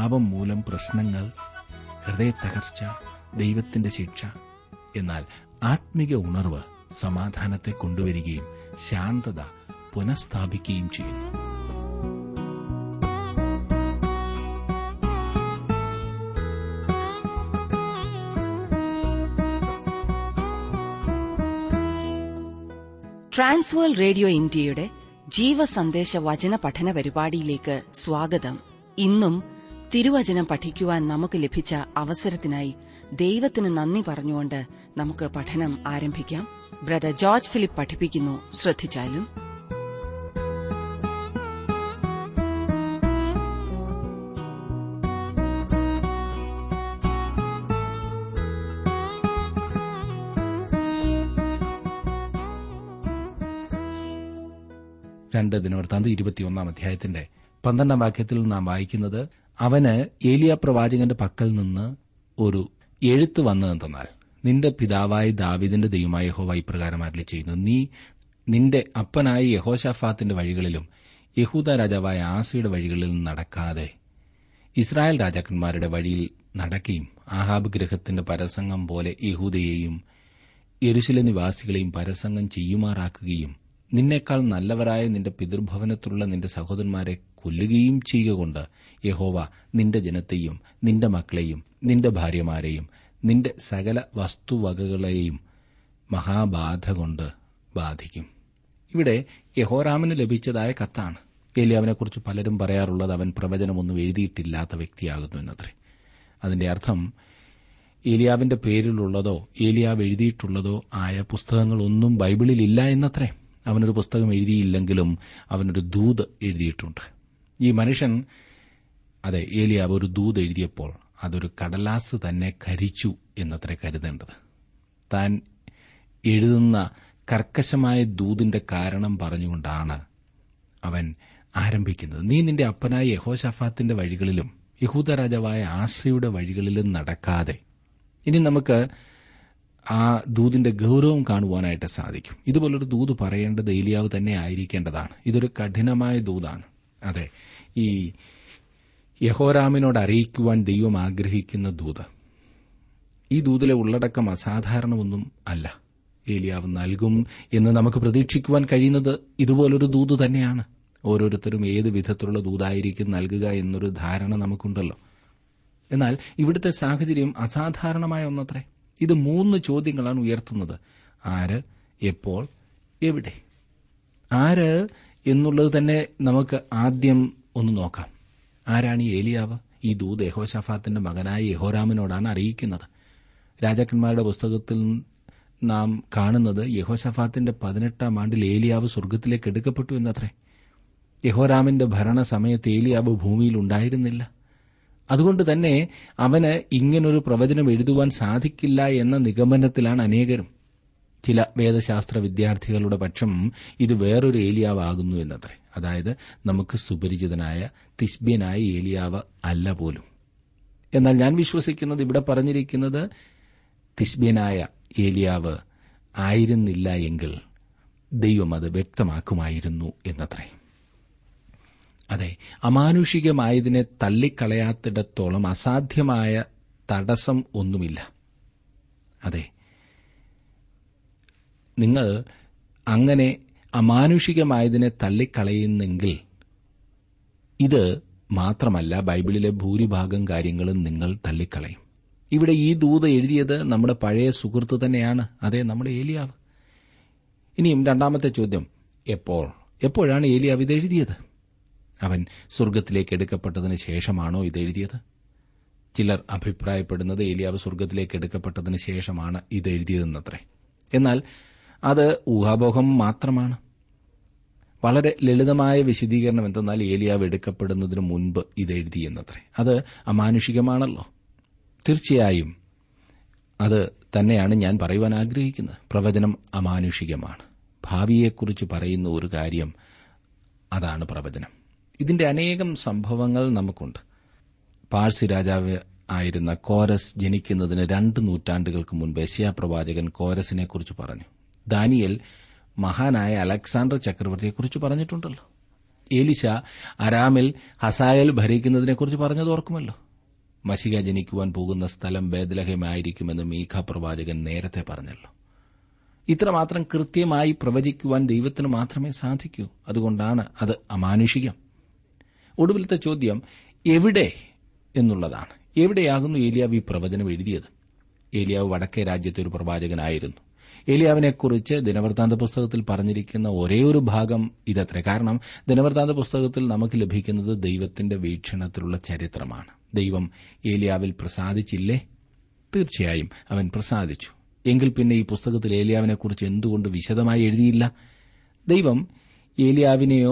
പാപം മൂലം പ്രശ്നങ്ങൾ ഹൃദയ തകർച്ച ദൈവത്തിന്റെ ശിക്ഷ എന്നാൽ ആത്മിക ഉണർവ് സമാധാനത്തെ കൊണ്ടുവരികയും ശാന്തത പുനഃസ്ഥാപിക്കുകയും ചെയ്യുന്നു ട്രാൻസ്വേൾ റേഡിയോ ഇന്ത്യയുടെ ജീവസന്ദേശ വചന പഠന പരിപാടിയിലേക്ക് സ്വാഗതം ഇന്നും തിരുവചനം പഠിക്കുവാൻ നമുക്ക് ലഭിച്ച അവസരത്തിനായി ദൈവത്തിന് നന്ദി പറഞ്ഞുകൊണ്ട് നമുക്ക് പഠനം ആരംഭിക്കാം ബ്രദർ ജോർജ് ഫിലിപ്പ് പഠിപ്പിക്കുന്നു ശ്രദ്ധിച്ചാലും രണ്ട് ദിനവൃത്താന്ത് ഇരുപത്തിയൊന്നാം അധ്യായത്തിന്റെ പന്ത്രണ്ടാം വാക്യത്തിൽ നാം വായിക്കുന്നത് അവന് ഏലിയ പ്രവാചകന്റെ പക്കൽ നിന്ന് ഒരു എഴുത്ത് വന്നതെന്തെന്നാൽ നിന്റെ പിതാവായ ദാവിദിന്റെ ദൈവമായ യഹോവ ഇപ്രകാരം അരളി ചെയ്യുന്നു നീ നിന്റെ അപ്പനായ യഹോഷാഫാത്തിന്റെ വഴികളിലും യഹൂദ രാജാവായ ആസയുടെ വഴികളിലും നടക്കാതെ ഇസ്രായേൽ രാജാക്കന്മാരുടെ വഴിയിൽ നടക്കുകയും ആഹാബ് ഗൃഹത്തിന്റെ പരസംഗം പോലെ യഹൂദയെയും യെരുശല നിവാസികളെയും പരസംഗം ചെയ്യുമാറാക്കുകയും നിന്നേക്കാൾ നല്ലവരായ നിന്റെ പിതൃഭവനത്തിലുള്ള നിന്റെ സഹോദരന്മാരെ കൊല്ലുകയും ചെയ്യുക കൊണ്ട് യഹോവ നിന്റെ ജനത്തെയും നിന്റെ മക്കളെയും നിന്റെ ഭാര്യമാരെയും നിന്റെ സകല വസ്തുവകകളെയും മഹാബാധ കൊണ്ട് ബാധിക്കും ഇവിടെ യഹോരാമിന് ലഭിച്ചതായ കത്താണ് ഏലിയാവിനെക്കുറിച്ച് പലരും പറയാറുള്ളത് അവൻ പ്രവചനമൊന്നും എഴുതിയിട്ടില്ലാത്ത വ്യക്തിയാകുന്നു എന്നത്രേ അതിന്റെ അർത്ഥം ഏലിയാവിന്റെ പേരിലുള്ളതോ ഏലിയാവ് എഴുതിയിട്ടുള്ളതോ ആയ പുസ്തകങ്ങളൊന്നും ബൈബിളിൽ ഇല്ല എന്നത്രേ അവനൊരു പുസ്തകം എഴുതിയില്ലെങ്കിലും അവനൊരു ദൂത് എഴുതിയിട്ടുണ്ട് ഈ മനുഷ്യൻ അതെ ഏലിയാവ് ഒരു ദൂത് എഴുതിയപ്പോൾ അതൊരു കടലാസ് തന്നെ കരിച്ചു എന്നത്രേ കരുതേണ്ടത് താൻ എഴുതുന്ന കർക്കശമായ ദൂതിന്റെ കാരണം പറഞ്ഞുകൊണ്ടാണ് അവൻ ആരംഭിക്കുന്നത് നീ നിന്റെ അപ്പനായ യഹോഷഫാത്തിന്റെ വഴികളിലും യഹൂദ രാജാവായ ആസയുടെ വഴികളിലും നടക്കാതെ ഇനി നമുക്ക് ആ ദൂതിന്റെ ഗൌരവം കാണുവാനായിട്ട് സാധിക്കും ഇതുപോലൊരു ദൂത് പറയേണ്ടത് ഏലിയാവ് തന്നെ ആയിരിക്കേണ്ടതാണ് ഇതൊരു കഠിനമായ ദൂതാണ് അതെ ഈ യഹോരാമിനോട് അറിയിക്കുവാൻ ദൈവം ആഗ്രഹിക്കുന്ന ദൂത് ഈ ദൂതിലെ ഉള്ളടക്കം അസാധാരണമൊന്നും അല്ല ഏലിയാവ് നൽകും എന്ന് നമുക്ക് പ്രതീക്ഷിക്കുവാൻ കഴിയുന്നത് ഇതുപോലൊരു ദൂത് തന്നെയാണ് ഓരോരുത്തരും ഏത് വിധത്തിലുള്ള ദൂതായിരിക്കും നൽകുക എന്നൊരു ധാരണ നമുക്കുണ്ടല്ലോ എന്നാൽ ഇവിടുത്തെ സാഹചര്യം അസാധാരണമായ ഒന്നത്രേ ഇത് മൂന്ന് ചോദ്യങ്ങളാണ് ഉയർത്തുന്നത് ആര് എപ്പോൾ എവിടെ ആര് എന്നുള്ളത് തന്നെ നമുക്ക് ആദ്യം ഒന്ന് നോക്കാം ആരാണ് ഈ ഏലിയാവ് ഈ ദൂത് യഹോഷഫാത്തിന്റെ മകനായ യഹോരാമിനോടാണ് അറിയിക്കുന്നത് രാജാക്കന്മാരുടെ പുസ്തകത്തിൽ നാം കാണുന്നത് യഹോഷഫാത്തിന്റെ പതിനെട്ടാം ആണ്ടിൽ ഏലിയാവ് സ്വർഗത്തിലേക്ക് എടുക്കപ്പെട്ടു എന്നത്രേ യഹോരാമിന്റെ ഭരണ സമയത്ത് ഏലിയാവ് ഭൂമിയിൽ ഉണ്ടായിരുന്നില്ല അതുകൊണ്ട് തന്നെ അവന് ഇങ്ങനൊരു പ്രവചനം എഴുതുവാൻ സാധിക്കില്ല എന്ന നിഗമനത്തിലാണ് അനേകരും ചില വേദശാസ്ത്ര വിദ്യാർത്ഥികളുടെ പക്ഷം ഇത് വേറൊരു ഏലിയാവാകുന്നു എന്നത്രേ അതായത് നമുക്ക് സുപരിചിതനായ തിസ്ബ്യനായ ഏലിയാവ് അല്ല പോലും എന്നാൽ ഞാൻ വിശ്വസിക്കുന്നത് ഇവിടെ പറഞ്ഞിരിക്കുന്നത് തിസ്ബ്യനായ ഏലിയാവ് ആയിരുന്നില്ല എങ്കിൽ ദൈവം അത് വ്യക്തമാക്കുമായിരുന്നു എന്നത്രേ അതെ അമാനുഷികമായതിനെ തള്ളിക്കളയാത്തിടത്തോളം അസാധ്യമായ തടസ്സം ഒന്നുമില്ല അതെ നിങ്ങൾ അങ്ങനെ അമാനുഷികമായതിനെ തള്ളിക്കളയുന്നെങ്കിൽ ഇത് മാത്രമല്ല ബൈബിളിലെ ഭൂരിഭാഗം കാര്യങ്ങളും നിങ്ങൾ തള്ളിക്കളയും ഇവിടെ ഈ ദൂത് എഴുതിയത് നമ്മുടെ പഴയ സുഹൃത്ത് തന്നെയാണ് അതെ നമ്മുടെ ഏലിയാവ് ഇനിയും രണ്ടാമത്തെ ചോദ്യം എപ്പോൾ എപ്പോഴാണ് ഏലിയാവ് ഇത് എഴുതിയത് അവൻ സ്വർഗത്തിലേക്ക് എടുക്കപ്പെട്ടതിന് ശേഷമാണോ ഇത് എഴുതിയത് ചിലർ അഭിപ്രായപ്പെടുന്നത് ഏലിയാവ് സ്വർഗത്തിലേക്ക് എടുക്കപ്പെട്ടതിന് ശേഷമാണ് ഇത് എഴുതിയതെന്നത്രേ എന്നാൽ അത് ഊഹാപോഹം മാത്രമാണ് വളരെ ലളിതമായ വിശദീകരണം എന്തെന്നാൽ ഏലിയാവ് എടുക്കപ്പെടുന്നതിന് മുൻപ് ഇത് എഴുതിയെന്നത്രേ അത് അമാനുഷികമാണല്ലോ തീർച്ചയായും അത് തന്നെയാണ് ഞാൻ പറയുവാൻ ആഗ്രഹിക്കുന്നത് പ്രവചനം അമാനുഷികമാണ് ഭാവിയെക്കുറിച്ച് പറയുന്ന ഒരു കാര്യം അതാണ് പ്രവചനം ഇതിന്റെ അനേകം സംഭവങ്ങൾ നമുക്കുണ്ട് പാഴ്സി രാജാവ് ആയിരുന്ന കോരസ് ജനിക്കുന്നതിന് രണ്ട് നൂറ്റാണ്ടുകൾക്ക് മുൻപ് യശയാ പ്രവാചകൻ കോരസിനെക്കുറിച്ച് പറഞ്ഞു ദാനിയൽ മഹാനായ അലക്സാണ്ടർ ചക്രവർത്തിയെക്കുറിച്ച് പറഞ്ഞിട്ടുണ്ടല്ലോ ഏലിശ അരാമിൽ ഹസായൽ ഭരിക്കുന്നതിനെക്കുറിച്ച് പറഞ്ഞത് ഓർക്കുമല്ലോ മഷിക ജനിക്കുവാൻ പോകുന്ന സ്ഥലം ബേദലഹമായിരിക്കുമെന്ന് മീഖ പ്രവാചകൻ നേരത്തെ പറഞ്ഞല്ലോ ഇത്രമാത്രം കൃത്യമായി പ്രവചിക്കുവാൻ ദൈവത്തിന് മാത്രമേ സാധിക്കൂ അതുകൊണ്ടാണ് അത് അമാനുഷികം ഒടുവിലത്തെ ചോദ്യം എവിടെ എന്നുള്ളതാണ് എവിടെയാകുന്നു ഏലിയാവ് ഈ പ്രവചനം എഴുതിയത് ഏലിയാവ് വടക്കേ രാജ്യത്തെ ഒരു പ്രവാചകനായിരുന്നു ഏലിയാവിനെക്കുറിച്ച് ദിനവൃത്താന്ത പുസ്തകത്തിൽ പറഞ്ഞിരിക്കുന്ന ഒരേ ഒരു ഭാഗം ഇതത്രേ കാരണം ദിനവൃത്താന്ത പുസ്തകത്തിൽ നമുക്ക് ലഭിക്കുന്നത് ദൈവത്തിന്റെ വീക്ഷണത്തിലുള്ള ചരിത്രമാണ് ദൈവം ഏലിയാവിൽ പ്രസാദിച്ചില്ലേ തീർച്ചയായും അവൻ പ്രസാദിച്ചു എങ്കിൽ പിന്നെ ഈ പുസ്തകത്തിൽ ഏലിയാവിനെക്കുറിച്ച് എന്തുകൊണ്ട് വിശദമായി എഴുതിയില്ല ദൈവം ഏലിയാവിനെയോ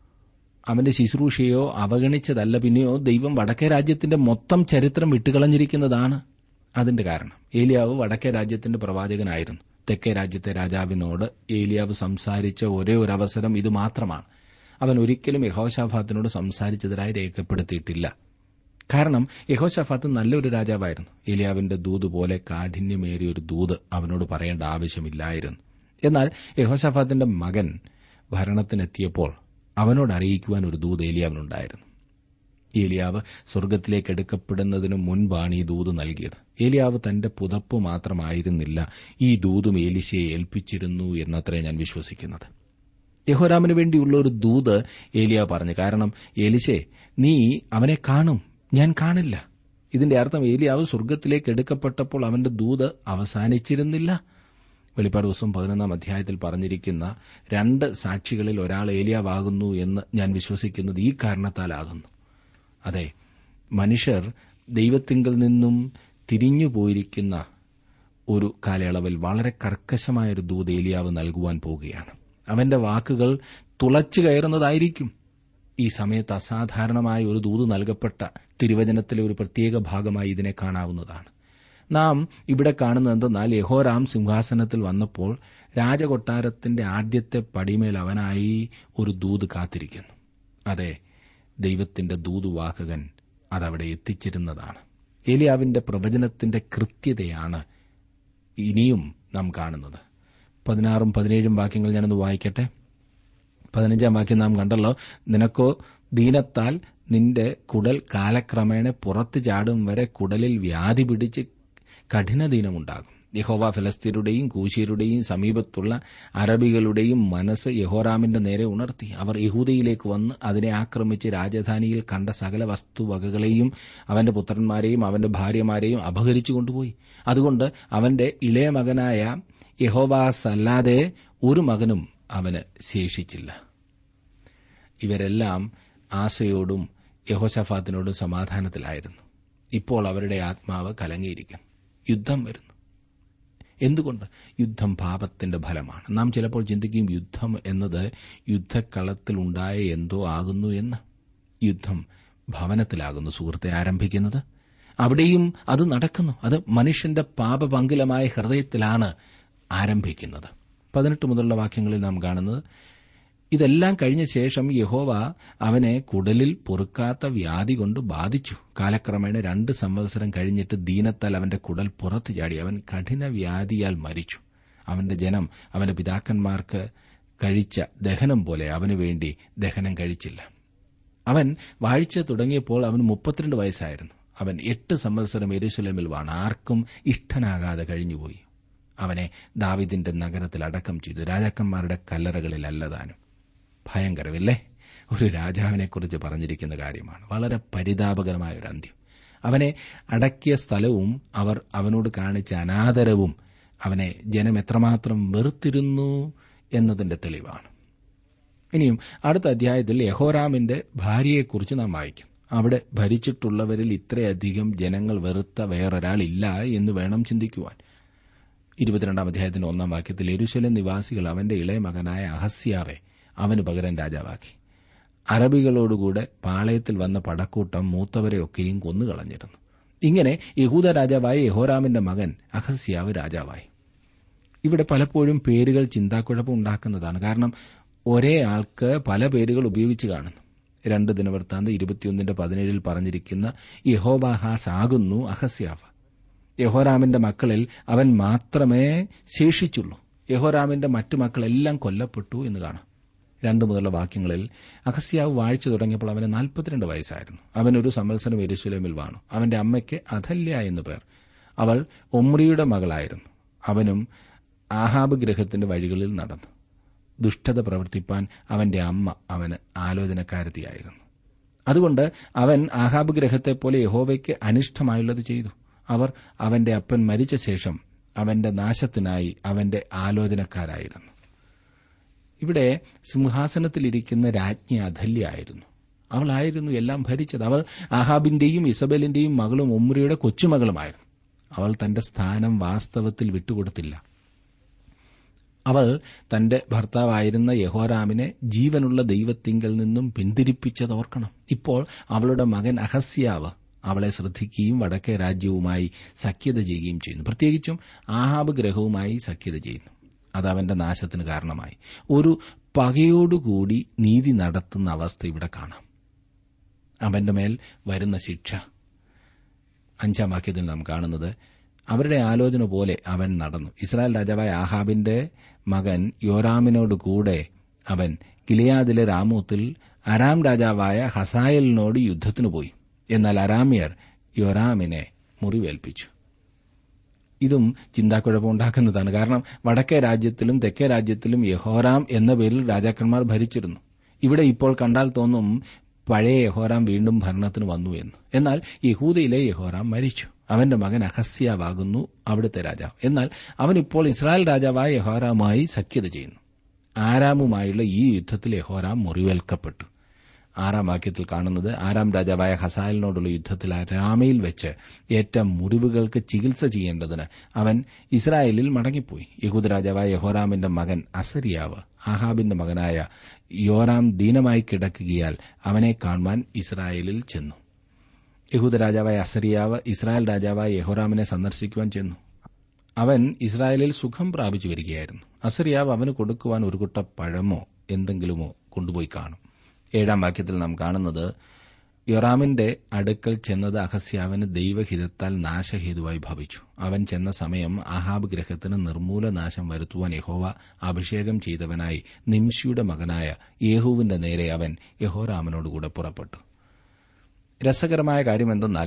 അവന്റെ ശുശ്രൂഷയോ അവഗണിച്ചതല്ല പിന്നെയോ ദൈവം വടക്കേ രാജ്യത്തിന്റെ മൊത്തം ചരിത്രം വിട്ടുകളഞ്ഞിരിക്കുന്നതാണ് അതിന്റെ കാരണം ഏലിയാവ് വടക്കേ രാജ്യത്തിന്റെ പ്രവാചകനായിരുന്നു തെക്കേ രാജ്യത്തെ രാജാവിനോട് ഏലിയാവ് സംസാരിച്ച ഒരേ ഒരു അവസരം ഇത് മാത്രമാണ് അവൻ ഒരിക്കലും യഹോശാഫാത്തിനോട് സംസാരിച്ചതായി രേഖപ്പെടുത്തിയിട്ടില്ല കാരണം യഹോശാഫാത്ത് നല്ലൊരു രാജാവായിരുന്നു ഏലിയാവിന്റെ ദൂത് പോലെ കാഠിന്യമേറിയ ഒരു ദൂത് അവനോട് പറയേണ്ട ആവശ്യമില്ലായിരുന്നു എന്നാൽ യഹോശാഫാത്തിന്റെ മകൻ ഭരണത്തിനെത്തിയപ്പോൾ അവനോട് അറിയിക്കുവാൻ ഒരു ദൂത് ഏലിയാവിനുണ്ടായിരുന്നു ഏലിയാവ് സ്വർഗത്തിലേക്ക് എടുക്കപ്പെടുന്നതിനു മുൻപാണ് ഈ ദൂത് നൽകിയത് ഏലിയാവ് തന്റെ പുതപ്പ് മാത്രമായിരുന്നില്ല ഈ ദൂതും ഏലിശയെ ഏൽപ്പിച്ചിരുന്നു എന്നത്രേ ഞാൻ വിശ്വസിക്കുന്നത് യഹോരാമിന് വേണ്ടിയുള്ള ഒരു ദൂത് ഏലിയാവ് പറഞ്ഞു കാരണം ഏലിശേ നീ അവനെ കാണും ഞാൻ കാണില്ല ഇതിന്റെ അർത്ഥം ഏലിയാവ് സ്വർഗത്തിലേക്ക് എടുക്കപ്പെട്ടപ്പോൾ അവന്റെ ദൂത് അവസാനിച്ചിരുന്നില്ല വെളിപ്പാട് ദിവസം പതിനൊന്നാം അധ്യായത്തിൽ പറഞ്ഞിരിക്കുന്ന രണ്ട് സാക്ഷികളിൽ ഒരാൾ ഏലിയാവാകുന്നു എന്ന് ഞാൻ വിശ്വസിക്കുന്നത് ഈ കാരണത്താലാകുന്നു അതെ മനുഷ്യർ ദൈവത്തിങ്കിൽ നിന്നും തിരിഞ്ഞുപോയിരിക്കുന്ന ഒരു കാലയളവിൽ വളരെ കർക്കശമായൊരു ദൂത് ഏലിയാവ് നൽകുവാൻ പോകുകയാണ് അവന്റെ വാക്കുകൾ തുളച്ചു കയറുന്നതായിരിക്കും ഈ സമയത്ത് അസാധാരണമായ ഒരു ദൂത് നൽകപ്പെട്ട തിരുവചനത്തിലെ ഒരു പ്രത്യേക ഭാഗമായി ഇതിനെ കാണാവുന്നതാണ് നാം ഇവിടെ കാണുന്നത് എന്തെന്നാൽ യഹോരാം സിംഹാസനത്തിൽ വന്നപ്പോൾ രാജകൊട്ടാരത്തിന്റെ ആദ്യത്തെ പടിമേൽ അവനായി ഒരു ദൂത് കാത്തിരിക്കുന്നു അതെ ദൈവത്തിന്റെ ദൂതുവാഹകൻ അതവിടെ എത്തിച്ചിരുന്നതാണ് ഏലിയാവിന്റെ പ്രവചനത്തിന്റെ കൃത്യതയാണ് ഇനിയും നാം കാണുന്നത് പതിനാറും പതിനേഴും വാക്യങ്ങൾ ഞാനൊന്ന് വായിക്കട്ടെ പതിനഞ്ചാം വാക്യം നാം കണ്ടല്ലോ നിനക്കോ ദീനത്താൽ നിന്റെ കുടൽ കാലക്രമേണ പുറത്തു ചാടും വരെ കുടലിൽ വ്യാധി പിടിച്ച് കഠിനദീനമുണ്ടാകും യഹോവ ഫലസ്തീരുടെയും കൂശിയരുടെയും സമീപത്തുള്ള അറബികളുടെയും മനസ്സ് യഹോറാമിന്റെ നേരെ ഉണർത്തി അവർ യഹൂദയിലേക്ക് വന്ന് അതിനെ ആക്രമിച്ച് രാജധാനിയിൽ കണ്ട സകല വസ്തുവകകളെയും അവന്റെ പുത്രന്മാരെയും അവന്റെ ഭാര്യമാരെയും അപഹരിച്ചു കൊണ്ടുപോയി അതുകൊണ്ട് അവന്റെ ഇളയ മകനായ യഹോവാസ് അല്ലാതെ ഒരു മകനും അവന് ശേഷിച്ചില്ല ഇവരെല്ലാം ആശയോടും യഹോശഫാത്തിനോടും സമാധാനത്തിലായിരുന്നു ഇപ്പോൾ അവരുടെ ആത്മാവ് കലങ്ങിയിരിക്കുന്നു യുദ്ധം വരുന്നു എന്തുകൊണ്ട് യുദ്ധം പാപത്തിന്റെ ഫലമാണ് നാം ചിലപ്പോൾ ചിന്തിക്കും യുദ്ധം എന്നത് യുദ്ധക്കളത്തിലുണ്ടായ എന്തോ ആകുന്നു എന്ന് യുദ്ധം ഭവനത്തിലാകുന്നു സുഹൃത്തെ ആരംഭിക്കുന്നത് അവിടെയും അത് നടക്കുന്നു അത് മനുഷ്യന്റെ പാപപങ്കിലമായ ഹൃദയത്തിലാണ് ആരംഭിക്കുന്നത് പതിനെട്ട് മുതലുള്ള വാക്യങ്ങളിൽ നാം കാണുന്നത് ഇതെല്ലാം കഴിഞ്ഞ ശേഷം യഹോവ അവനെ കുടലിൽ പൊറുക്കാത്ത വ്യാധി കൊണ്ട് ബാധിച്ചു കാലക്രമേണ രണ്ട് സംവത്സരം കഴിഞ്ഞിട്ട് ദീനത്താൽ അവന്റെ കുടൽ പുറത്തു ചാടി അവൻ കഠിന വ്യാധിയാൽ മരിച്ചു അവന്റെ ജനം അവന്റെ പിതാക്കന്മാർക്ക് കഴിച്ച ദഹനം പോലെ അവനു വേണ്ടി ദഹനം കഴിച്ചില്ല അവൻ വാഴ്ച തുടങ്ങിയപ്പോൾ അവന് മുപ്പത്തിരണ്ട് വയസ്സായിരുന്നു അവൻ എട്ട് സംവത്സരം എരുസലേമിൽ വാണ് ആർക്കും ഇഷ്ടനാകാതെ കഴിഞ്ഞുപോയി അവനെ ദാവിദിന്റെ നഗരത്തിൽ അടക്കം ചെയ്തു രാജാക്കന്മാരുടെ കല്ലറകളിൽ അല്ലതാനും ഭയങ്കരമില്ലേ ഒരു രാജാവിനെക്കുറിച്ച് പറഞ്ഞിരിക്കുന്ന കാര്യമാണ് വളരെ പരിതാപകരമായ ഒരു അന്ത്യം അവനെ അടക്കിയ സ്ഥലവും അവർ അവനോട് കാണിച്ച അനാദരവും അവനെ ജനം എത്രമാത്രം വെറുത്തിരുന്നു എന്നതിന്റെ തെളിവാണ് ഇനിയും അടുത്ത അധ്യായത്തിൽ യഹോറാമിന്റെ ഭാര്യയെക്കുറിച്ച് നാം വായിക്കും അവിടെ ഭരിച്ചിട്ടുള്ളവരിൽ ഇത്രയധികം ജനങ്ങൾ വെറുത്ത വേറൊരാളില്ല എന്ന് വേണം ചിന്തിക്കുവാൻ ഇരുപത്തിരണ്ടാം അധ്യായത്തിന്റെ ഒന്നാം വാക്യത്തിൽ എരുശലം നിവാസികൾ അവന്റെ ഇളയ മകനായ അഹസ്യാവെ അവന് പകരം രാജാവാക്കി അറബികളോടുകൂടെ പാളയത്തിൽ വന്ന പടക്കൂട്ടം മൂത്തവരെയൊക്കെയും കൊന്നുകളഞ്ഞിരുന്നു ഇങ്ങനെ യഹൂദ രാജാവായ യഹോറാമിന്റെ മകൻ അഹസ്യാവ് രാജാവായി ഇവിടെ പലപ്പോഴും പേരുകൾ ചിന്താക്കുഴപ്പം ഉണ്ടാക്കുന്നതാണ് കാരണം ഒരേ ആൾക്ക് പല പേരുകൾ ഉപയോഗിച്ച് കാണുന്നു രണ്ട് ദിനവൃത്താന്ത് ഇരുപത്തിയൊന്നിന്റെ പതിനേഴിൽ പറഞ്ഞിരിക്കുന്ന യഹോബാഹാസ് ആകുന്നു അഹസ്യാവ് യഹോറാമിന്റെ മക്കളിൽ അവൻ മാത്രമേ ശേഷിച്ചുള്ളൂ യഹോറാമിന്റെ മറ്റു മക്കളെല്ലാം കൊല്ലപ്പെട്ടു എന്ന് കാണാം രണ്ടു മുതലുള്ള വാക്യങ്ങളിൽ അഹസ്യാവ് വാഴ്ച തുടങ്ങിയപ്പോൾ അവന് നാൽപ്പത്തിരണ്ട് വയസ്സായിരുന്നു അവൻ ഒരു സംവത്സരം എരുശലേമിൽ വാണു അവന്റെ അമ്മയ്ക്ക് അഥല്യ എന്നു പേർ അവൾ ഒമ്രിയുടെ മകളായിരുന്നു അവനും ആഹാബ് ഗ്രഹത്തിന്റെ വഴികളിൽ നടന്നു ദുഷ്ടത പ്രവർത്തിപ്പാൻ അവന്റെ അമ്മ അവന് ആലോചനക്കാരത്തിയായിരുന്നു അതുകൊണ്ട് അവൻ ആഹാബ് ഗ്രഹത്തെപ്പോലെ യഹോവയ്ക്ക് അനിഷ്ടമായുള്ളത് ചെയ്തു അവർ അവന്റെ അപ്പൻ മരിച്ച ശേഷം അവന്റെ നാശത്തിനായി അവന്റെ ആലോചനക്കാരായിരുന്നു ഇവിടെ സിംഹാസനത്തിലിരിക്കുന്ന രാജ്ഞി അധല്യായിരുന്നു അവളായിരുന്നു എല്ലാം ഭരിച്ചത് അവൾ ആഹാബിന്റെയും ഇസബലിന്റെയും മകളും ഉമ്രിയുടെ കൊച്ചുമകളുമായിരുന്നു അവൾ തന്റെ സ്ഥാനം വാസ്തവത്തിൽ വിട്ടുകൊടുത്തില്ല അവൾ തന്റെ ഭർത്താവായിരുന്ന യഹോരാമിനെ ജീവനുള്ള ദൈവത്തിങ്കൽ നിന്നും പിന്തിരിപ്പിച്ചത് ഓർക്കണം ഇപ്പോൾ അവളുടെ മകൻ അഹസ്യാവ് അവളെ ശ്രദ്ധിക്കുകയും വടക്കേ രാജ്യവുമായി സഖ്യത ചെയ്യുകയും ചെയ്യുന്നു പ്രത്യേകിച്ചും ആഹാബ് ഗ്രഹവുമായി സഖ്യത ചെയ്യുന്നു അത് അവന്റെ നാശത്തിന് കാരണമായി ഒരു പകയോടുകൂടി നീതി നടത്തുന്ന അവസ്ഥ ഇവിടെ കാണാം അവന്റെ മേൽ വരുന്ന ശിക്ഷ അഞ്ചാം വാക്യത്തിൽ നാം കാണുന്നത് അവരുടെ ആലോചന പോലെ അവൻ നടന്നു ഇസ്രായേൽ രാജാവായ ആഹാബിന്റെ മകൻ യോരാമിനോട് കൂടെ അവൻ ഗിലിയാദിലെ രാമൂത്തിൽ അരാം രാജാവായ ഹസായലിനോട് യുദ്ധത്തിനു പോയി എന്നാൽ അരാമിയർ യോരാമിനെ മുറിവേൽപ്പിച്ചു ഇതും ചിന്താക്കുഴപ്പമുണ്ടാക്കുന്നതാണ് കാരണം വടക്കേ രാജ്യത്തിലും തെക്കേ രാജ്യത്തിലും യഹോറാം എന്ന പേരിൽ രാജാക്കന്മാർ ഭരിച്ചിരുന്നു ഇവിടെ ഇപ്പോൾ കണ്ടാൽ തോന്നും പഴയ യഹോറാം വീണ്ടും ഭരണത്തിന് വന്നു എന്ന് എന്നാൽ യഹൂദയിലെ യഹോറാം മരിച്ചു അവന്റെ മകൻ അഹസ്യാവാകുന്നു അവിടുത്തെ രാജാവ് എന്നാൽ അവൻ ഇപ്പോൾ ഇസ്രായേൽ രാജാവായ യഹോറാമുമായി സഖ്യത ചെയ്യുന്നു ആരാമുമായുള്ള ഈ യുദ്ധത്തിൽ യഹോറാം മുറിവേൽക്കപ്പെട്ടു ആറാം വാക്യത്തിൽ കാണുന്നത് ആറാം രാജാവായ ഹസാലിനോടുള്ള യുദ്ധത്തിൽ രാമയിൽ വെച്ച് ഏറ്റ മുറിവുകൾക്ക് ചികിത്സ ചെയ്യേണ്ടതിന് അവൻ ഇസ്രായേലിൽ മടങ്ങിപ്പോയി യഹൂദ രാജാവായ യഹോറാമിന്റെ മകൻ അസരിയാവ് ആഹാബിന്റെ മകനായ യോറാം ദീനമായി കിടക്കുകയാൽ അവനെ കാണുവാൻ ഇസ്രായേലിൽ ചെന്നു യഹൂദ രാജാവായ അസരിയാവ് ഇസ്രായേൽ രാജാവായ യഹോറാമിനെ സന്ദർശിക്കുവാൻ ചെന്നു അവൻ ഇസ്രായേലിൽ സുഖം പ്രാപിച്ചു വരികയായിരുന്നു അസരിയാവ് അവന് കൊടുക്കുവാൻ ഒരു കുട്ട പഴമോ എന്തെങ്കിലുമോ കൊണ്ടുപോയി കാണും ഏഴാം വാക്യത്തിൽ നാം കാണുന്നത് യൊറാമിന്റെ അടുക്കൽ ചെന്നത് അഹസ്യാവിന് ദൈവഹിതത്താൽ നാശഹേതുവായി ഭവിച്ചു അവൻ ചെന്ന സമയം ആഹാബ് ഗ്രഹത്തിന് നിർമ്മൂല നാശം വരുത്തുവാൻ യഹോവ അഭിഷേകം ചെയ്തവനായി നിംഷിയുടെ മകനായ യേഹുവിന്റെ നേരെ അവൻ യഹോറാമിനോടുകൂടെ പുറപ്പെട്ടു രസകരമായ കാര്യമെന്തെന്നാൽ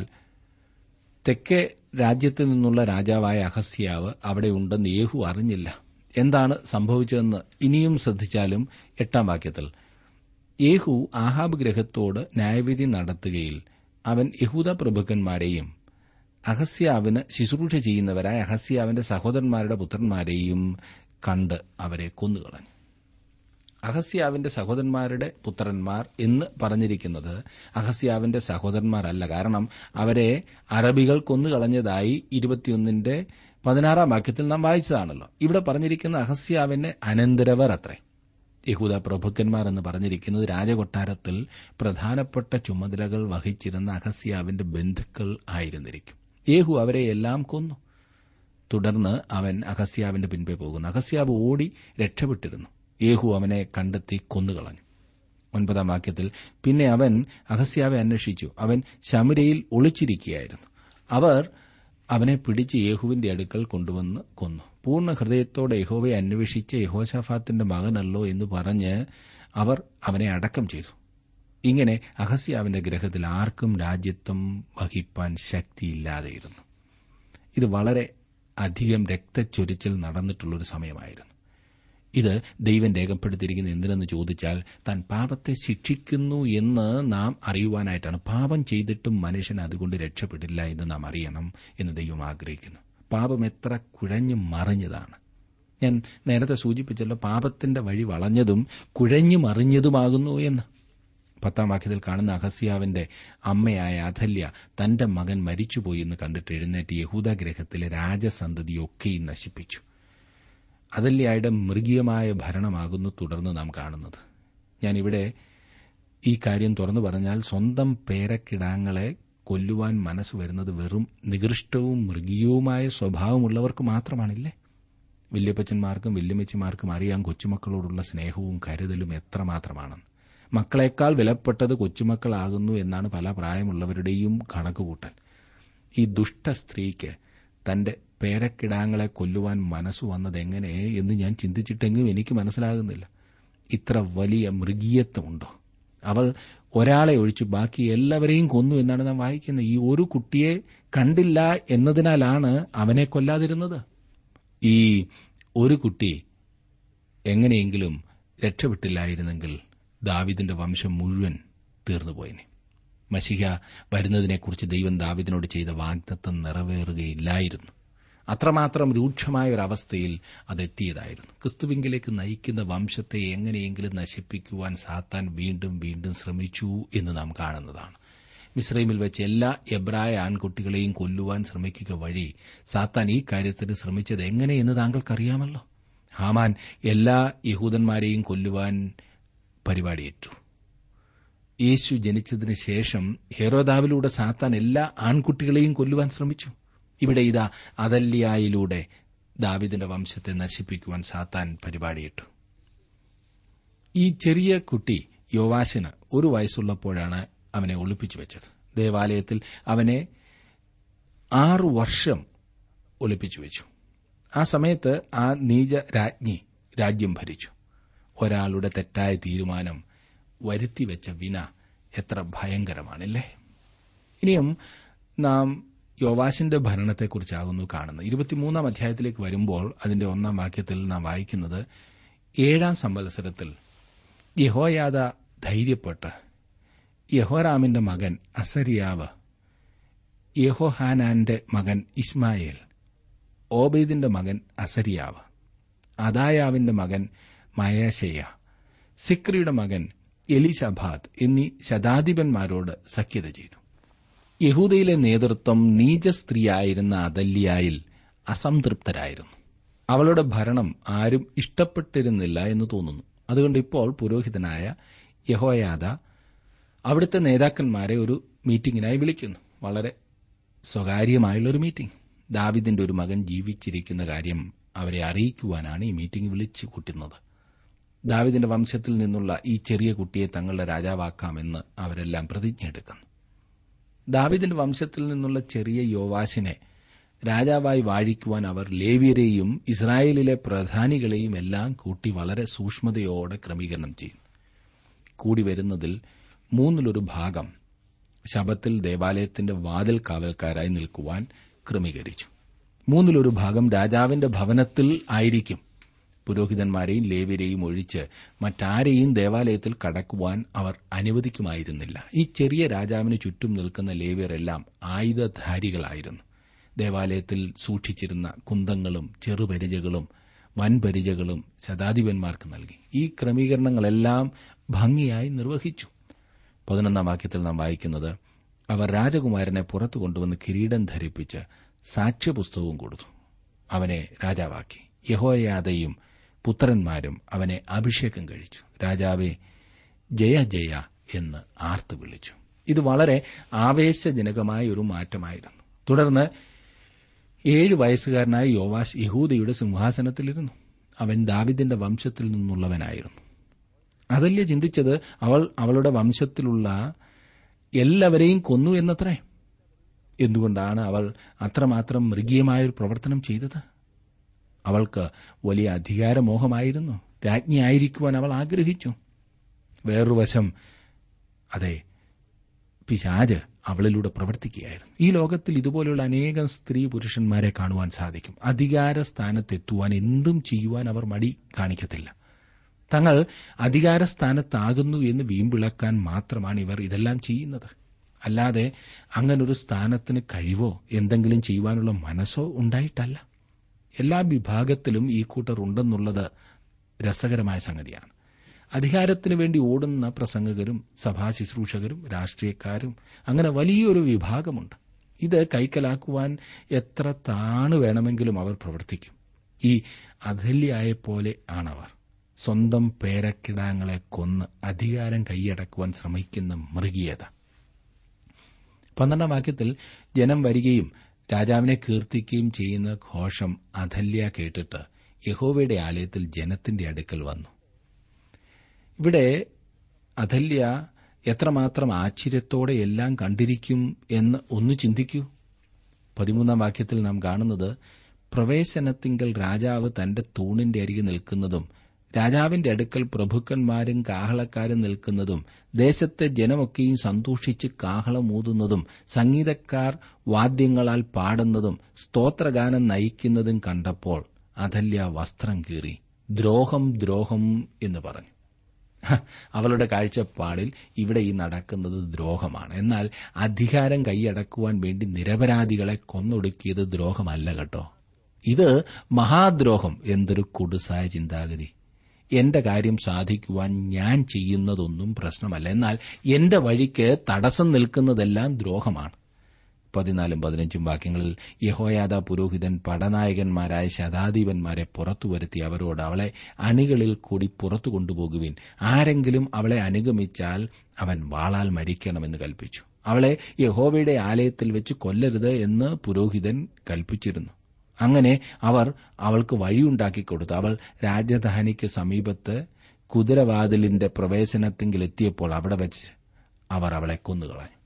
തെക്കേ രാജ്യത്തു നിന്നുള്ള രാജാവായ അഹസ്യാവ് അവിടെയുണ്ടെന്ന് യേഹു അറിഞ്ഞില്ല എന്താണ് സംഭവിച്ചതെന്ന് ഇനിയും ശ്രദ്ധിച്ചാലും എട്ടാം വാക്യത്തിൽ യേഹു ആഹാബ് ഗ്രഹത്തോട് ന്യായവിധി നടത്തുകയിൽ അവൻ യഹൂദ പ്രഭുക്കന്മാരെയും അഹസ്യാവിന് ശുശ്രൂഷ ചെയ്യുന്നവരായ അഹസ്യാവിന്റെ സഹോദരന്മാരുടെ പുത്രന്മാരെയും കണ്ട് അവരെ കൊന്നുകളഞ്ഞു അഹസ്യാവിന്റെ സഹോദരന്മാരുടെ പുത്രന്മാർ എന്ന് പറഞ്ഞിരിക്കുന്നത് അഹസ്യാവിന്റെ സഹോദരന്മാരല്ല കാരണം അവരെ അറബികൾ കൊന്നുകളഞ്ഞതായി ഇരുപത്തിയൊന്നിന്റെ പതിനാറാം വാക്യത്തിൽ നാം വായിച്ചതാണല്ലോ ഇവിടെ പറഞ്ഞിരിക്കുന്ന അഹസ്യാവിന്റെ അനന്തരവർ അത്രേ യഹൂദ പ്രഭുക്കന്മാർ എന്ന് പറഞ്ഞിരിക്കുന്നത് രാജകൊട്ടാരത്തിൽ പ്രധാനപ്പെട്ട ചുമതലകൾ വഹിച്ചിരുന്ന അഹസ്യാവിന്റെ ബന്ധുക്കൾ ആയിരുന്നിരിക്കും യേഹു അവരെ എല്ലാം കൊന്നു തുടർന്ന് അവൻ അഹസ്യാവിന്റെ പിൻപേ പോകുന്നു അഹസ്യാവ് ഓടി രക്ഷപ്പെട്ടിരുന്നു യേഹു അവനെ കണ്ടെത്തി കൊന്നുകളഞ്ഞു ഒൻപതാം വാക്യത്തിൽ പിന്നെ അവൻ അഹസ്യാവെ അന്വേഷിച്ചു അവൻ ശമരയിൽ ഒളിച്ചിരിക്കുകയായിരുന്നു അവർ അവനെ പിടിച്ച് യേഹുവിന്റെ അടുക്കൽ കൊണ്ടുവന്ന് കൊന്നു പൂർണ്ണ ഹൃദയത്തോടെ യഹോവയെ അന്വേഷിച്ച യഹോശാഫാത്തിന്റെ മകനല്ലോ എന്ന് പറഞ്ഞ് അവർ അവനെ അടക്കം ചെയ്തു ഇങ്ങനെ അഹസ്യാവിന്റെ ഗ്രഹത്തിൽ ആർക്കും രാജ്യത്വം വഹിപ്പാൻ ശക്തിയില്ലാതെയിരുന്നു ഇത് വളരെ അധികം രക്തച്ചൊരിച്ചിൽ നടന്നിട്ടുള്ളൊരു സമയമായിരുന്നു ഇത് ദൈവം രേഖപ്പെടുത്തിയിരിക്കുന്ന എന്തിനെന്ന് ചോദിച്ചാൽ താൻ പാപത്തെ ശിക്ഷിക്കുന്നു എന്ന് നാം അറിയുവാനായിട്ടാണ് പാപം ചെയ്തിട്ടും മനുഷ്യൻ അതുകൊണ്ട് രക്ഷപ്പെട്ടില്ല എന്ന് നാം അറിയണം എന്ന് ദൈവം ആഗ്രഹിക്കുന്നു പാപം എത്ര കുഴഞ്ഞു മറിഞ്ഞതാണ് ഞാൻ നേരത്തെ സൂചിപ്പിച്ചല്ലോ പാപത്തിന്റെ വഴി വളഞ്ഞതും കുഴഞ്ഞു മറിഞ്ഞതുമാകുന്നു എന്ന് പത്താം വാക്യത്തിൽ കാണുന്ന അഹസ്യാവിന്റെ അമ്മയായ അഥല്യ തന്റെ മകൻ മരിച്ചുപോയി എന്ന് കണ്ടിട്ട് എഴുന്നേറ്റ് യഹൂദഗ്രഹത്തിലെ രാജസന്തതിയൊക്കെയും നശിപ്പിച്ചു അതല്യായുടെ മൃഗീയമായ ഭരണമാകുന്നു തുടർന്ന് നാം കാണുന്നത് ഞാനിവിടെ ഈ കാര്യം തുറന്നു പറഞ്ഞാൽ സ്വന്തം പേരക്കിടാങ്ങളെ കൊല്ലുവാൻ മനസ്സ് വരുന്നത് വെറും നികൃഷ്ടവും മൃഗീയവുമായ സ്വഭാവമുള്ളവർക്ക് മാത്രമാണില്ലേ വല്യപ്പച്ചന്മാർക്കും വല്യമ്മച്ചിമാർക്കും അറിയാം കൊച്ചുമക്കളോടുള്ള സ്നേഹവും കരുതലും എത്രമാത്രമാണെന്ന് മക്കളെക്കാൾ വിലപ്പെട്ടത് കൊച്ചുമക്കളാകുന്നു എന്നാണ് പല പ്രായമുള്ളവരുടെയും കണക്കുകൂട്ടൽ ഈ ദുഷ്ട സ്ത്രീക്ക് തന്റെ പേരക്കിടാങ്ങളെ കൊല്ലുവാൻ മനസ്സു വന്നതെങ്ങനെ എന്ന് ഞാൻ ചിന്തിച്ചിട്ടെങ്കിലും എനിക്ക് മനസ്സിലാകുന്നില്ല ഇത്ര വലിയ മൃഗീയത്വമുണ്ടോ അവൾ ഒരാളെ ഒഴിച്ച് ബാക്കി എല്ലാവരെയും കൊന്നു എന്നാണ് നാം വായിക്കുന്നത് ഈ ഒരു കുട്ടിയെ കണ്ടില്ല എന്നതിനാലാണ് അവനെ കൊല്ലാതിരുന്നത് ഈ ഒരു കുട്ടി എങ്ങനെയെങ്കിലും രക്ഷപ്പെട്ടില്ലായിരുന്നെങ്കിൽ ദാവിദിന്റെ വംശം മുഴുവൻ തീർന്നുപോയിനെ മഷിക വരുന്നതിനെക്കുറിച്ച് ദൈവം ദാവിദിനോട് ചെയ്ത വാഗ്ദത്തം നിറവേറുകയില്ലായിരുന്നു അത്രമാത്രം രൂക്ഷമായ ഒരവസ്ഥയിൽ അതെത്തിയതായിരുന്നു ക്രിസ്തുവിങ്കിലേക്ക് നയിക്കുന്ന വംശത്തെ എങ്ങനെയെങ്കിലും നശിപ്പിക്കുവാൻ സാത്താൻ വീണ്ടും വീണ്ടും ശ്രമിച്ചു എന്ന് നാം കാണുന്നതാണ് മിസ്രൈമിൽ വെച്ച് എല്ലാ എബ്രായ ആൺകുട്ടികളെയും കൊല്ലുവാൻ ശ്രമിക്കുക വഴി സാത്താൻ ഈ കാര്യത്തിന് ശ്രമിച്ചത് എങ്ങനെയെന്ന് താങ്കൾക്കറിയാമല്ലോ ഹാമാൻ എല്ലാ യഹൂദന്മാരെയും കൊല്ലുവാൻ പരിപാടിയേറ്റു യേശു ജനിച്ചതിന് ശേഷം ഹെറോദാവിലൂടെ സാത്താൻ എല്ലാ ആൺകുട്ടികളെയും കൊല്ലുവാൻ ശ്രമിച്ചു ഇവിടെ ഇതാ അതല്യായിലൂടെ ദാവിദിന്റെ വംശത്തെ നശിപ്പിക്കുവാൻ സാത്താൻ പരിപാടിയിട്ടു ഈ ചെറിയ കുട്ടി യോവാശിന് ഒരു വയസ്സുള്ളപ്പോഴാണ് അവനെ ഒളിപ്പിച്ചു വെച്ചത് ദേവാലയത്തിൽ അവനെ ആറു വർഷം ഒളിപ്പിച്ചു വെച്ചു ആ സമയത്ത് ആ നീച രാജ്ഞി രാജ്യം ഭരിച്ചു ഒരാളുടെ തെറ്റായ തീരുമാനം വരുത്തിവെച്ച വിന എത്ര ഭയങ്കരമാണല്ലേ ഇനിയും നാം യോവാശിന്റെ ഭരണത്തെക്കുറിച്ചാകുന്നു കാണുന്നത് ഇരുപത്തിമൂന്നാം അധ്യായത്തിലേക്ക് വരുമ്പോൾ അതിന്റെ ഒന്നാം വാക്യത്തിൽ നാം വായിക്കുന്നത് ഏഴാം സംവത്സരത്തിൽ യഹോയാദ ധൈര്യപ്പെട്ട് യഹോറാമിന്റെ മകൻ അസരിയാവ് യഹോഹാനാന്റെ മകൻ ഇസ്മായേൽ ഓബേദിന്റെ മകൻ അസരിയാവ് അദായാവിന്റെ മകൻ മയാശയ സിക്രിയുടെ മകൻ എലിശബാദ് എന്നീ ശതാധിപന്മാരോട് സഖ്യത ചെയ്തു യഹൂദയിലെ നേതൃത്വം നീച സ്ത്രീയായിരുന്ന അതല്യായിൽ അസംതൃപ്തരായിരുന്നു അവളുടെ ഭരണം ആരും ഇഷ്ടപ്പെട്ടിരുന്നില്ല എന്ന് തോന്നുന്നു അതുകൊണ്ട് ഇപ്പോൾ പുരോഹിതനായ യഹോയാദ അവിടുത്തെ നേതാക്കന്മാരെ ഒരു മീറ്റിംഗിനായി വിളിക്കുന്നു വളരെ സ്വകാര്യമായുള്ള ഒരു മീറ്റിംഗ് ദാവിദിന്റെ ഒരു മകൻ ജീവിച്ചിരിക്കുന്ന കാര്യം അവരെ അറിയിക്കുവാനാണ് ഈ മീറ്റിംഗ് വിളിച്ചു കൂട്ടുന്നത് ദാവിദിന്റെ വംശത്തിൽ നിന്നുള്ള ഈ ചെറിയ കുട്ടിയെ തങ്ങളുടെ രാജാവാക്കാമെന്ന് അവരെല്ലാം പ്രതിജ്ഞയെടുക്കുന്നു ദാവിദിന്റെ വംശത്തിൽ നിന്നുള്ള ചെറിയ യോവാശിനെ രാജാവായി വാഴിക്കുവാൻ അവർ ലേവ്യരെയും ഇസ്രായേലിലെ പ്രധാനികളെയും എല്ലാം കൂട്ടി വളരെ സൂക്ഷ്മതയോടെ ക്രമീകരണം ചെയ്യും കൂടി വരുന്നതിൽ മൂന്നിലൊരു ഭാഗം ശബത്തിൽ ദേവാലയത്തിന്റെ വാതിൽ കാവൽക്കാരായി നിൽക്കുവാൻ ക്രമീകരിച്ചു മൂന്നിലൊരു ഭാഗം രാജാവിന്റെ ഭവനത്തിൽ ആയിരിക്കും പുരോഹിതന്മാരെയും ലേവ്യരെയും ഒഴിച്ച് മറ്റാരെയും ദേവാലയത്തിൽ കടക്കുവാൻ അവർ അനുവദിക്കുമായിരുന്നില്ല ഈ ചെറിയ രാജാവിന് ചുറ്റും നിൽക്കുന്ന ലേവ്യരെല്ലാം ആയുധധാരികളായിരുന്നു ദേവാലയത്തിൽ സൂക്ഷിച്ചിരുന്ന കുന്തങ്ങളും ചെറുപരിചകളും വൻപരിചകളും ശതാധിപന്മാർക്ക് നൽകി ഈ ക്രമീകരണങ്ങളെല്ലാം ഭംഗിയായി നിർവഹിച്ചു പതിനൊന്നാം വാക്യത്തിൽ നാം വായിക്കുന്നത് അവർ രാജകുമാരനെ പുറത്തു കൊണ്ടുവന്ന് കിരീടം ധരിപ്പിച്ച് സാക്ഷ്യപുസ്തകവും കൊടുത്തു അവനെ രാജാവാക്കി യഹോയാദയും പുത്രന്മാരും അവനെ അഭിഷേകം കഴിച്ചു രാജാവെ ജയ ജയ എന്ന് ആർത്തു വിളിച്ചു ഇത് വളരെ ആവേശജനകമായ ഒരു മാറ്റമായിരുന്നു തുടർന്ന് ഏഴ് വയസ്സുകാരനായ യോവാഷ് യഹൂദയുടെ സിംഹാസനത്തിലിരുന്നു അവൻ ദാവിദിന്റെ വംശത്തിൽ നിന്നുള്ളവനായിരുന്നു അതല്ലേ ചിന്തിച്ചത് അവൾ അവളുടെ വംശത്തിലുള്ള എല്ലാവരെയും കൊന്നു എന്നത്രേ എന്തുകൊണ്ടാണ് അവൾ അത്രമാത്രം മൃഗീയമായൊരു പ്രവർത്തനം ചെയ്തത് അവൾക്ക് വലിയ അധികാരമോഹമായിരുന്നു രാജ്ഞിയായിരിക്കുവാൻ അവൾ ആഗ്രഹിച്ചു വേറൊരു വശം അതെ പിശാജ് അവളിലൂടെ പ്രവർത്തിക്കുകയായിരുന്നു ഈ ലോകത്തിൽ ഇതുപോലെയുള്ള അനേകം സ്ത്രീ പുരുഷന്മാരെ കാണുവാൻ സാധിക്കും അധികാര സ്ഥാനത്തെത്തുവാൻ എന്തും ചെയ്യുവാൻ അവർ മടി കാണിക്കത്തില്ല തങ്ങൾ അധികാര സ്ഥാനത്താകുന്നു എന്ന് വീമ്പിളക്കാൻ മാത്രമാണ് ഇവർ ഇതെല്ലാം ചെയ്യുന്നത് അല്ലാതെ അങ്ങനൊരു സ്ഥാനത്തിന് കഴിവോ എന്തെങ്കിലും ചെയ്യുവാനുള്ള മനസ്സോ ഉണ്ടായിട്ടല്ല എല്ലാ വിഭാഗത്തിലും ഈ കൂട്ടർ ഉണ്ടെന്നുള്ളത് രസകരമായ സംഗതിയാണ് അധികാരത്തിനു വേണ്ടി ഓടുന്ന പ്രസംഗകരും സഭാ ശുശ്രൂഷകരും രാഷ്ട്രീയക്കാരും അങ്ങനെ വലിയൊരു വിഭാഗമുണ്ട് ഇത് കൈക്കലാക്കുവാൻ എത്ര താണ് വേണമെങ്കിലും അവർ പ്രവർത്തിക്കും ഈ അധല്യായെപ്പോലെ ആണവർ സ്വന്തം പേരക്കിടാങ്ങളെ കൊന്ന് അധികാരം കൈയടക്കുവാൻ ശ്രമിക്കുന്ന മൃഗീയത പന്ത്രണ്ടാം വാക്യത്തിൽ ജനം വരികയും രാജാവിനെ കീർത്തിക്കുകയും ചെയ്യുന്ന ഘോഷം അധല്യ കേട്ടിട്ട് യഹോവയുടെ ആലയത്തിൽ ജനത്തിന്റെ അടുക്കൽ വന്നു ഇവിടെ അധല്യ എത്രമാത്രം ആശ്ചര്യത്തോടെ എല്ലാം കണ്ടിരിക്കും എന്ന് ഒന്ന് ചിന്തിക്കൂ പതിമൂന്നാം വാക്യത്തിൽ നാം കാണുന്നത് പ്രവേശനത്തിങ്കൽ രാജാവ് തന്റെ തൂണിന്റെ അരികെ നിൽക്കുന്നതും രാജാവിന്റെ അടുക്കൽ പ്രഭുക്കന്മാരും കാഹളക്കാരും നിൽക്കുന്നതും ദേശത്തെ ജനമൊക്കെയും സന്തോഷിച്ച് കാഹളമൂതുന്നതും സംഗീതക്കാർ വാദ്യങ്ങളാൽ പാടുന്നതും സ്തോത്രഗാനം നയിക്കുന്നതും കണ്ടപ്പോൾ അതല്യ വസ്ത്രം കീറി ദ്രോഹം ദ്രോഹം എന്ന് പറഞ്ഞു ഹ, അവളുടെ കാഴ്ചപ്പാടിൽ ഇവിടെ ഈ നടക്കുന്നത് ദ്രോഹമാണ് എന്നാൽ അധികാരം കൈയടക്കുവാൻ വേണ്ടി നിരപരാധികളെ കൊന്നൊടുക്കിയത് ദ്രോഹമല്ല കേട്ടോ ഇത് മഹാദ്രോഹം എന്തൊരു കുടുസായ ചിന്താഗതി എന്റെ കാര്യം സാധിക്കുവാൻ ഞാൻ ചെയ്യുന്നതൊന്നും പ്രശ്നമല്ല എന്നാൽ എന്റെ വഴിക്ക് തടസ്സം നിൽക്കുന്നതെല്ലാം ദ്രോഹമാണ് പതിനാലും പതിനഞ്ചും വാക്യങ്ങളിൽ യഹോയാദ പുരോഹിതൻ പടനായകന്മാരായ ശതാധിപന്മാരെ പുറത്തു വരുത്തി അവരോട് അവളെ അണികളിൽ കൂടി പുറത്തു കൊണ്ടുപോകുവിൻ ആരെങ്കിലും അവളെ അനുഗമിച്ചാൽ അവൻ വാളാൽ മരിക്കണമെന്ന് കൽപ്പിച്ചു അവളെ യഹോവയുടെ ആലയത്തിൽ വെച്ച് കൊല്ലരുത് എന്ന് പുരോഹിതൻ കൽപ്പിച്ചിരുന്നു അങ്ങനെ അവർ അവൾക്ക് വഴിയുണ്ടാക്കി കൊടുത്തു അവൾ രാജധാനിക്ക് സമീപത്ത് കുതിരവാതിലിന്റെ പ്രവേശനത്തിങ്കിലെത്തിയപ്പോൾ അവിടെ വെച്ച് അവർ അവളെ കൊന്നുകളഞ്ഞു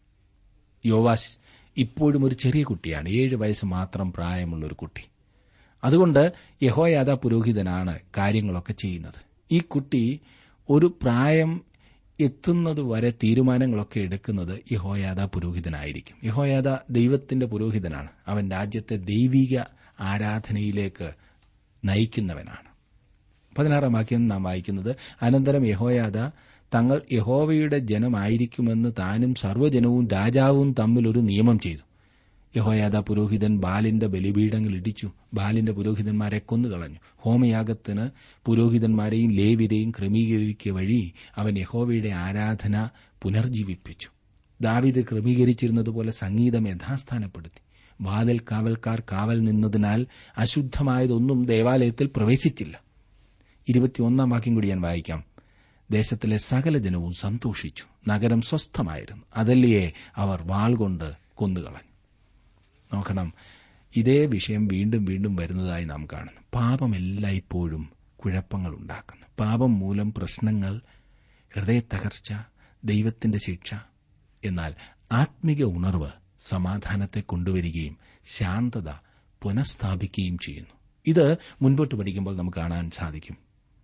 യോവാശ് ഇപ്പോഴും ഒരു ചെറിയ കുട്ടിയാണ് ഏഴ് വയസ്സ് മാത്രം പ്രായമുള്ള ഒരു കുട്ടി അതുകൊണ്ട് യഹോയാദ പുരോഹിതനാണ് കാര്യങ്ങളൊക്കെ ചെയ്യുന്നത് ഈ കുട്ടി ഒരു പ്രായം എത്തുന്നത് വരെ തീരുമാനങ്ങളൊക്കെ എടുക്കുന്നത് യഹോയാദ പുരോഹിതനായിരിക്കും യഹോയാദ ദൈവത്തിന്റെ പുരോഹിതനാണ് അവൻ രാജ്യത്തെ ദൈവിക ആരാധനയിലേക്ക് നയിക്കുന്നവനാണ് പതിനാറാം വാക്യം നാം വായിക്കുന്നത് അനന്തരം യഹോയാദ തങ്ങൾ യഹോവയുടെ ജനമായിരിക്കുമെന്ന് താനും സർവ്വജനവും രാജാവും തമ്മിൽ ഒരു നിയമം ചെയ്തു യഹോയാദ പുരോഹിതൻ ബാലിന്റെ ബലിപീഠങ്ങൾ ഇടിച്ചു ബാലിന്റെ പുരോഹിതന്മാരെ കൊന്നുകളഞ്ഞു ഹോമയാഗത്തിന് പുരോഹിതന്മാരെയും ലേവിരെയും ക്രമീകരിക്കുക വഴി അവൻ യഹോവയുടെ ആരാധന പുനർജീവിപ്പിച്ചു ദാവിദ് ക്രമീകരിച്ചിരുന്നതുപോലെ സംഗീതം യഥാസ്ഥാനപ്പെടുത്തി വാതിൽ കാവൽക്കാർ കാവൽ നിന്നതിനാൽ അശുദ്ധമായതൊന്നും ദേവാലയത്തിൽ പ്രവേശിച്ചില്ല ഇരുപത്തിയൊന്നാം വാക്യം കൂടി ഞാൻ വായിക്കാം ദേശത്തിലെ സകല ജനവും സന്തോഷിച്ചു നഗരം സ്വസ്ഥമായിരുന്നു അതല്ലയെ അവർ വാൾ കൊണ്ട് കൊന്നുകളഞ്ഞു നോക്കണം ഇതേ വിഷയം വീണ്ടും വീണ്ടും വരുന്നതായി നാം കാണുന്നു പാപം എല്ലായ്പ്പോഴും കുഴപ്പങ്ങൾ ഉണ്ടാക്കുന്നു പാപം മൂലം പ്രശ്നങ്ങൾ ഹൃദയത്തകർച്ച ദൈവത്തിന്റെ ശിക്ഷ എന്നാൽ ആത്മിക ഉണർവ് സമാധാനത്തെ കൊണ്ടുവരികയും ശാന്തത പുനഃസ്ഥാപിക്കുകയും ചെയ്യുന്നു ഇത് മുൻപോട്ട് പഠിക്കുമ്പോൾ നമുക്ക് കാണാൻ സാധിക്കും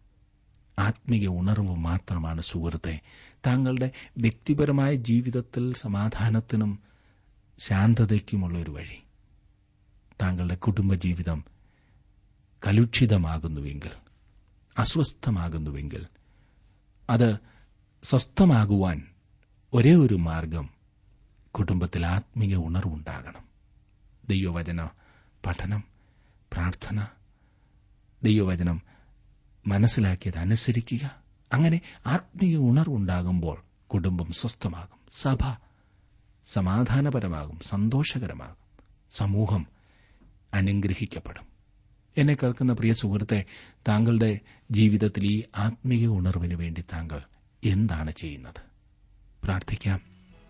ആത്മീയ ഉണർവ് മാത്രമാണ് സുഹൃത്തെ താങ്കളുടെ വ്യക്തിപരമായ ജീവിതത്തിൽ സമാധാനത്തിനും ശാന്തതയ്ക്കുമുള്ള ഒരു വഴി താങ്കളുടെ കുടുംബജീവിതം കലുഷിതമാകുന്നുവെങ്കിൽ അസ്വസ്ഥമാകുന്നുവെങ്കിൽ അത് സ്വസ്ഥമാകുവാൻ ഒരേ ഒരു മാർഗം കുടുംബത്തിൽ ആത്മീയ ഉണർവുണ്ടാകണം ദൈവവചന പഠനം പ്രാർത്ഥന ദൈവവചനം മനസ്സിലാക്കിയത് അനുസരിക്കുക അങ്ങനെ ആത്മീയ ഉണർവുണ്ടാകുമ്പോൾ കുടുംബം സ്വസ്ഥമാകും സഭ സമാധാനപരമാകും സന്തോഷകരമാകും സമൂഹം അനുഗ്രഹിക്കപ്പെടും എന്നെ കേൾക്കുന്ന പ്രിയ സുഹൃത്തെ താങ്കളുടെ ജീവിതത്തിൽ ഈ ആത്മീയ ഉണർവിന് വേണ്ടി താങ്കൾ എന്താണ് ചെയ്യുന്നത് പ്രാർത്ഥിക്കാം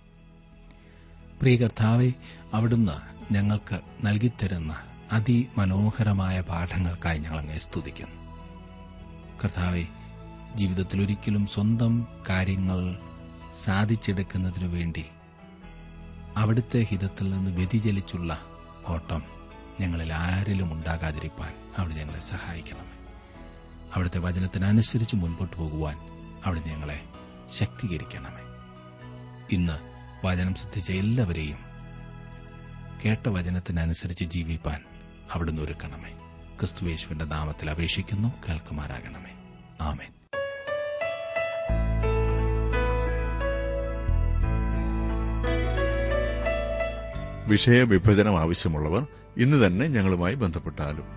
പ്രിയ കർത്താവെ അവിടുന്ന് ഞങ്ങൾക്ക് നൽകിത്തരുന്ന അതിമനോഹരമായ പാഠങ്ങൾക്കായി ഞങ്ങൾ അങ്ങേ സ്തുതിക്കുന്നു കർത്താവെ ജീവിതത്തിൽ ഒരിക്കലും സ്വന്തം കാര്യങ്ങൾ സാധിച്ചെടുക്കുന്നതിനു വേണ്ടി അവിടുത്തെ ഹിതത്തിൽ നിന്ന് വ്യതിചലിച്ചുള്ള ഓട്ടം ഞങ്ങളിൽ ആരിലും ഉണ്ടാകാതിരിക്കാൻ അവിടെ ഞങ്ങളെ സഹായിക്കണമേ അവിടുത്തെ വചനത്തിനനുസരിച്ച് മുൻപോട്ട് പോകുവാൻ അവിടെ ഞങ്ങളെ ശക്തീകരിക്കണമേ ഇന്ന് വചനം ശ്രദ്ധിച്ച എല്ലാവരെയും കേട്ട വചനത്തിനനുസരിച്ച് ജീവിപ്പാൻ അവിടുന്ന് ഒരുക്കണമേ ക്രിസ്തുവേശുവിന്റെ നാമത്തിൽ അപേക്ഷിക്കുന്നു കേൾക്കുമാറാകണമേ ആമേൻ വിഷയവിഭജനം ആവശ്യമുള്ളവർ ഇന്ന് തന്നെ ഞങ്ങളുമായി ബന്ധപ്പെട്ടാലും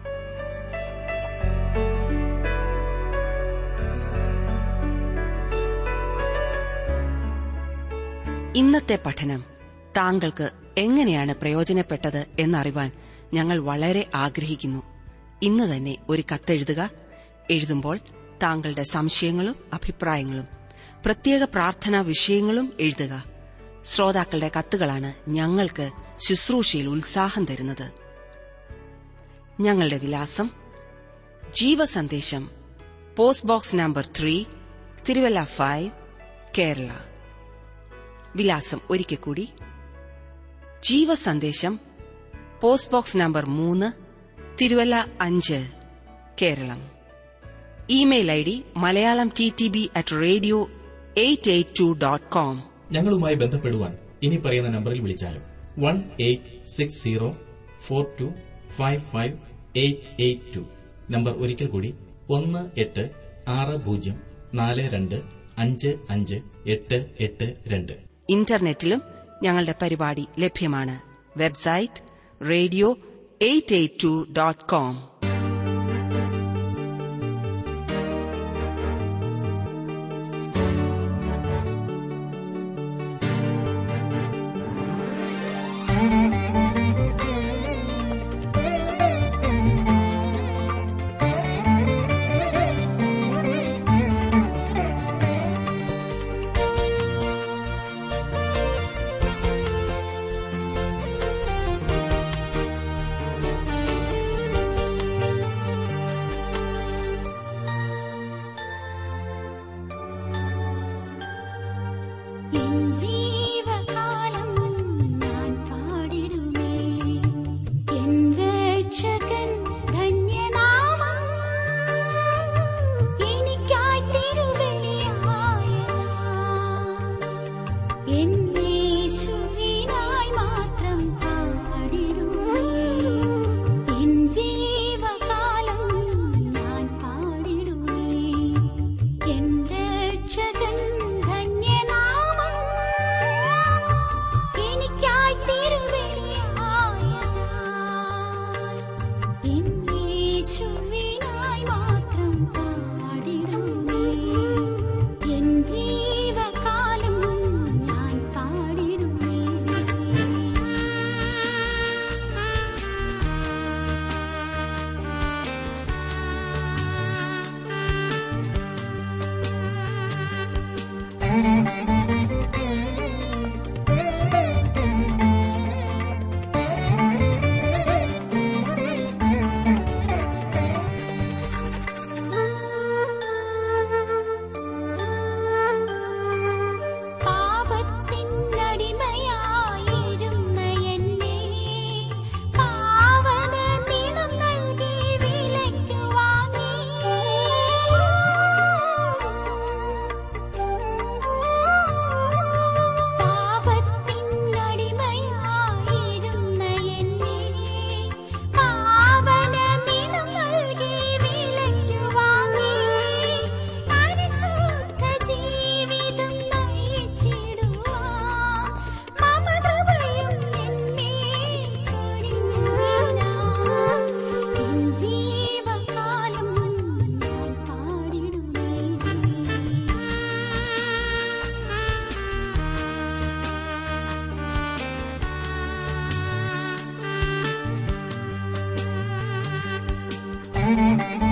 ഇന്നത്തെ പഠനം താങ്കൾക്ക് എങ്ങനെയാണ് പ്രയോജനപ്പെട്ടത് എന്നറിവാൻ ഞങ്ങൾ വളരെ ആഗ്രഹിക്കുന്നു ഇന്ന് തന്നെ ഒരു കത്തെഴുതുക എഴുതുമ്പോൾ താങ്കളുടെ സംശയങ്ങളും അഭിപ്രായങ്ങളും പ്രത്യേക പ്രാർത്ഥനാ വിഷയങ്ങളും എഴുതുക ശ്രോതാക്കളുടെ കത്തുകളാണ് ഞങ്ങൾക്ക് ശുശ്രൂഷയിൽ ഉത്സാഹം തരുന്നത് ഞങ്ങളുടെ വിലാസം ജീവസന്ദേശം post box number three Thiruvalla five Kerala വിലാസം ഒരിക്കൽ കൂടി ജീവസന്ദേശം പോസ്റ്റ് ബോക്സ് നമ്പർ മൂന്ന് തിരുവല്ല അഞ്ച് Keralam email I D Malayalam T T B at radio eight eight two dot com ഞങ്ങളുമായി ബന്ധപ്പെടുവാൻ ഇനി പറയുന്ന നമ്പറിൽ വിളിച്ചാലും one eight six zero four two five five eight eight two number ഒരിക്കൽ കൂടി ഒന്ന് എട്ട് ആറ് പൂജ്യം നാല് രണ്ട് അഞ്ച് അഞ്ച് എട്ട് എട്ട് രണ്ട് ഇന്റർനെറ്റിലും ഞങ്ങളുടെ പരിപാടി ലഭ്യമാണ് website radio eight eight two dot com എൻ ജീവകാലം ഞാൻ പാടിടുമേ എൻ രക്ഷകൻ ധന്യനാമം എനിക്കായി തിരുവെളിയായതാ എൻ യേശുവിനായി മാത്രം പാടിടുമേ എൻ ജീവകാലം ഞാൻ പാടിടുമേ എൻ രക്ഷകൻ ധന്യനാമം എനിക്കായി തിരുവെളിയായതാ എൻ യേശുവിനായി മാത്രം പാടിടുമേ എൻ ജീവകാലം ഞാൻ പാടിടുമേ പാപത്തിനടിമയായിരുന്ന എന്നെ പാവന നിണം നൽകി വിലയ്ക്കു വാങ്ങി പാപത്തിനടിമയായിരുന്ന എന്നെ പാവന നിണം നൽകി വിലയ്ക്കു വാങ്ങി പരിശുദ്ധ ജീവിതം നയിച്ചിടുവാൻ മമകൃപയും എന്നെ ചൊരിഞ്ഞതിനാൽ എൻ ജീവകാലം ഞാൻ പാടിടുമേ Thank you.